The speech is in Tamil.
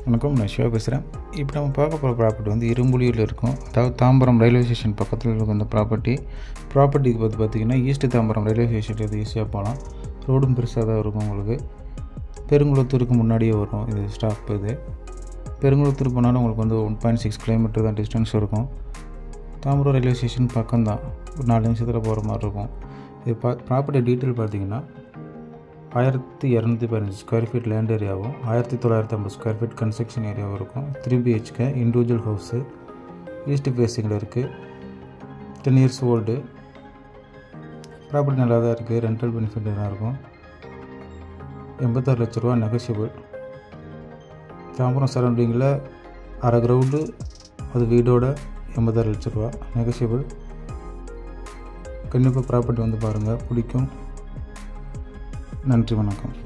வணக்கம் நான் சிவா பேசுகிறேன் இப்போ நம்ம பார்க்க போகிற ப்ராப்பர்ட்டி வந்து இரும்புலியில் இருக்கும் அதாவது தாம்பரம் ரயில்வே ஸ்டேஷன் பக்கத்தில் இருக்கும் இந்த ப்ராப்பர்ட்டி ப்ராப்பர்ட்டிக்கு பார்த்து பார்த்தீங்கன்னா ஈஸ்ட் தாம்பரம் ரயில்வே ஸ்டேஷன் ஈஸியாக போகலாம் ரோடும் பெருசாக தான் இருக்கும் உங்களுக்கு பெருங்குளத்தூருக்கு முன்னாடியே வரும் இது ஸ்டாப் இது பெருங்குளத்தூர் போனாலும் உங்களுக்கு வந்து ஒன் பாயிண்ட் சிக்ஸ் கிலோமீட்டர் தான் டிஸ்டன்ஸ் இருக்கும் தாம்பரம் ரயில்வே ஸ்டேஷன் பக்கம் தான் ஒரு நாலு நிமிஷத்தில் போகிற மாதிரி இருக்கும் இது பா ப்ராப்பர்ட்டி டீட்டெயில் பார்த்தீங்கன்னா ஆயிரத்தி இரநூத்தி பதினஞ்சு ஸ்கொயர் ஃபீட் லேண்ட் ஏரியாவும் ஆயிரத்தி தொள்ளாயிரத்தி ஐம்பது ஸ்கொயர் ஃபீட் கன்ஸ்ட்ரக்ஷன் ஏரியாவும் இருக்கும் three BHK individual house east ஃபேஸிங்கில் இருக்குது டென் இயர்ஸ் ஓல்டு ப்ராப்பர்ட்டி நல்லா தான் இருக்குது ரெண்டல் பெனிஃபிட் தான் இருக்கும் எண்பத்தாறு லட்ச ரூபா நெகோஷியபிள் தாம்பரம் சரௌண்டிங்கில் அரை கிரவுண்டு அது வீடோட எண்பத்தாறு லட்ச ரூபா நெகோஷியபிள் கண்டிப்பாக ப்ராப்பர்ட்டி வந்து பாருங்கள் பிடிக்கும் நன்றி வணக்கம்